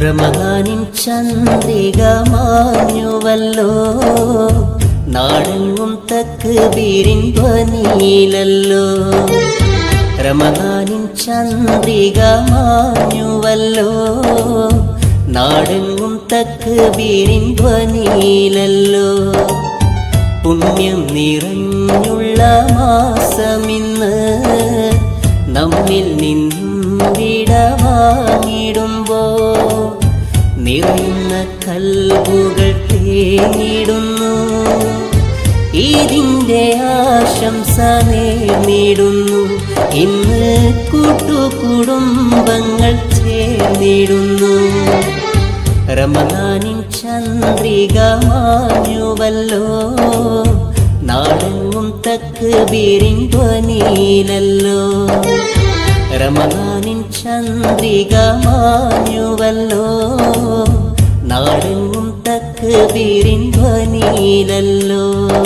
റമദാനിൻ ചന്ദ്രിക മാഞ്ഞുവല്ലോ നാടെങ്ങും തക്ബീരിൻ ധ്വനിയിലല്ലോ റമദാനിൻ ചന്ദ്രിക മാഞ്ഞുവല്ലോ നാടെങ്ങും തക്ബീരിൻ ധ്വനിയിലല്ലോ പുണ്യം നിറഞ്ഞുള്ള മാസമിന്ന് നമ്മിൽ നിന്നും വിടവാങ്ങിടുമ്പോ നിറയുന്ന കൽബുകൾ തേടിടുന്നു ഇതിന്റെ ആശംസ നേടിടുന്നു ഇന്ന് കൂട്ടുകുടുംബങ്ങൾ ചേർന്നിടുന്നു റമദാനിൻ ചന്ദ്രിക മാഞ്ഞുവല്ലോ നാടെങ്ങും തക്ബീരിൻ ധ്വനിയിലല്ലോ റമദാനിൻ ചന്ദ്രിക മാഞ്ഞുവല്ലോ നാടെങ്ങും തക്ബീരിൻ ധ്വനിയിലല്ലോ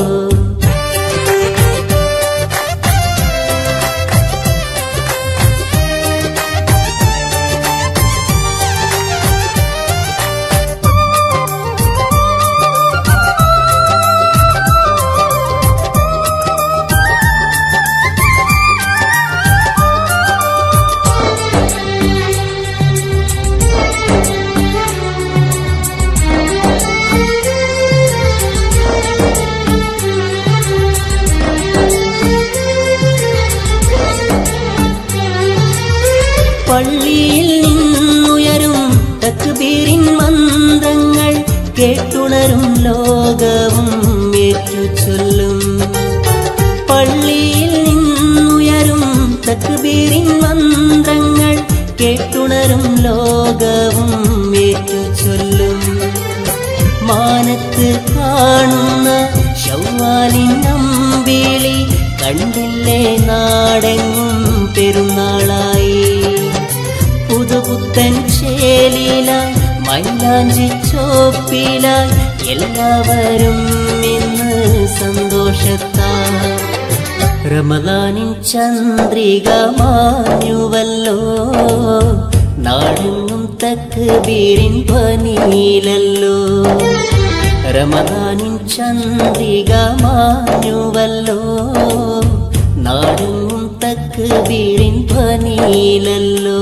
പള്ളിയിൽ നിന്നുയരും തക്ബീരിൻ മന്ത്രങ്ങൾ കേട്ടുണരും ലോകവും ഏറ്റു ചൊല്ലും പള്ളിയിൽ നിന്നുയരും തക്ബീരിൻ മന്ത്രങ്ങൾ കേട്ടുണരും ലോകവും ഏറ്റു ചൊല്ലും മാനത്ത് കാണുന്ന ശൗവാലിൻ നമ്പിളി കണ്ടില്ലേ നാടെങ്ങും പെരുന്നാളായി പുതുപുത്തൻ ചേലിലായി മൈലാഞ്ചി ചോപ്പിലായി എല്ലാവരും ഇന്ന് സന്തോഷത്താ റമദാനിൻ ചന്ദ്രിക മാഞ്ഞുവല്ലോ നാടെങ്ങും തക്ബീരിൻ ധ്വനിയിലല്ലോ റമദാനിൻ ചന്ദ്രിക മാഞ്ഞുവല്ലോ നാടെങ്ങും തക്ബീരിൻ ധ്വനിയിലല്ലോ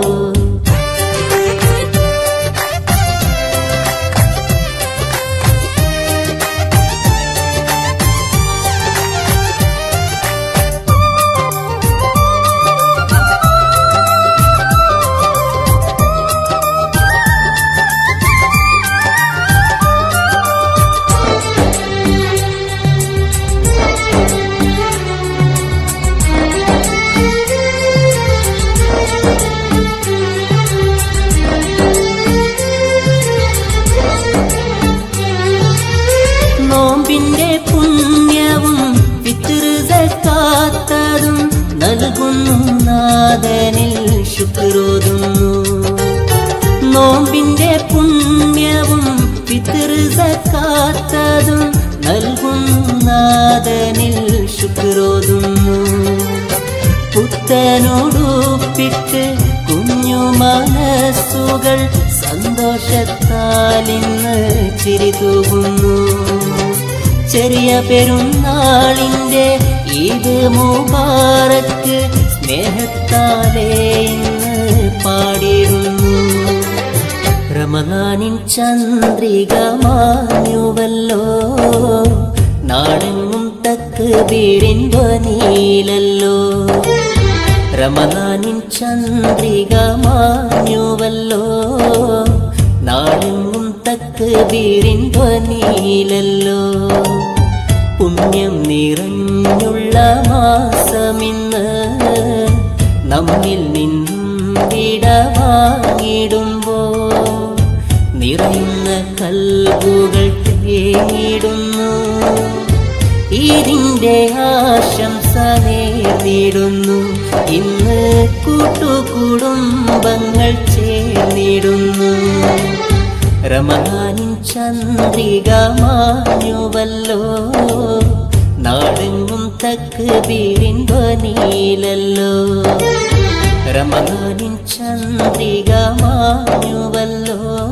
നോമ്പിന്റെ പുണ്യവും പിതൃകാത്തതും നൽകുന്നു നാദനിൽ ശുക്രോതുന്നു നോമ്പിന്റെ പുണ്യവും പിതൃകാത്തതും നൽകുന്നു നാദനിൽ ശുക്രോതുന്നു പുത്തനോടുപ്പിട്ട് കുഞ്ഞു മനസ്സുകൾ സന്തോഷത്താലിന്ന് ചിരിതൂകുന്നു ചെറിയ പെരുന്നാളിൻ്റെ ഈദ് മുബാറക്ക് സ്നേഹത്താലേ ഇന്ന് പാടിടുന്നു റമദാനിൻ ചന്ദ്രിക മാഞ്ഞുവല്ലോ നാടെങ്ങും തക്ബീരിൻ ധ്വനിയിലല്ലോ റമദാനിൻ ചന്ദ്രിക മാഞ്ഞുവല്ലോ നാടെങ്ങും തക്ബീരിൻ ധ്വനിയിലല്ലോ പുണ്യം നിറഞ്ഞുള്ള മാസമിന്ന് നമ്മിൽ നിന്നും വിടവാങ്ങിടുമ്പോ നിറയുന്ന കൽബുകൾ തേടുന്നു ഇതിന്റെ ആശംസ നേടിടുന്നു ഇന്ന് കൂട്ടുകുടുംബങ്ങൾ ചേർന്നിടുന്നു റമദാനിൻ ചന്ദ്രിക മാഞ്ഞുവല്ലോ നാടെങ്ങും തക്ബീരിൻ ധ്വനിയിലല്ലോ റമദാനിൻ ചന്ദ്രിക മാഞ്ഞുവല്ലോ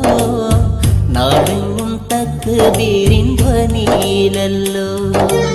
നാടെങ്ങും തക്ക് ബീരിൻ ധ്വനിയിലല്ലോ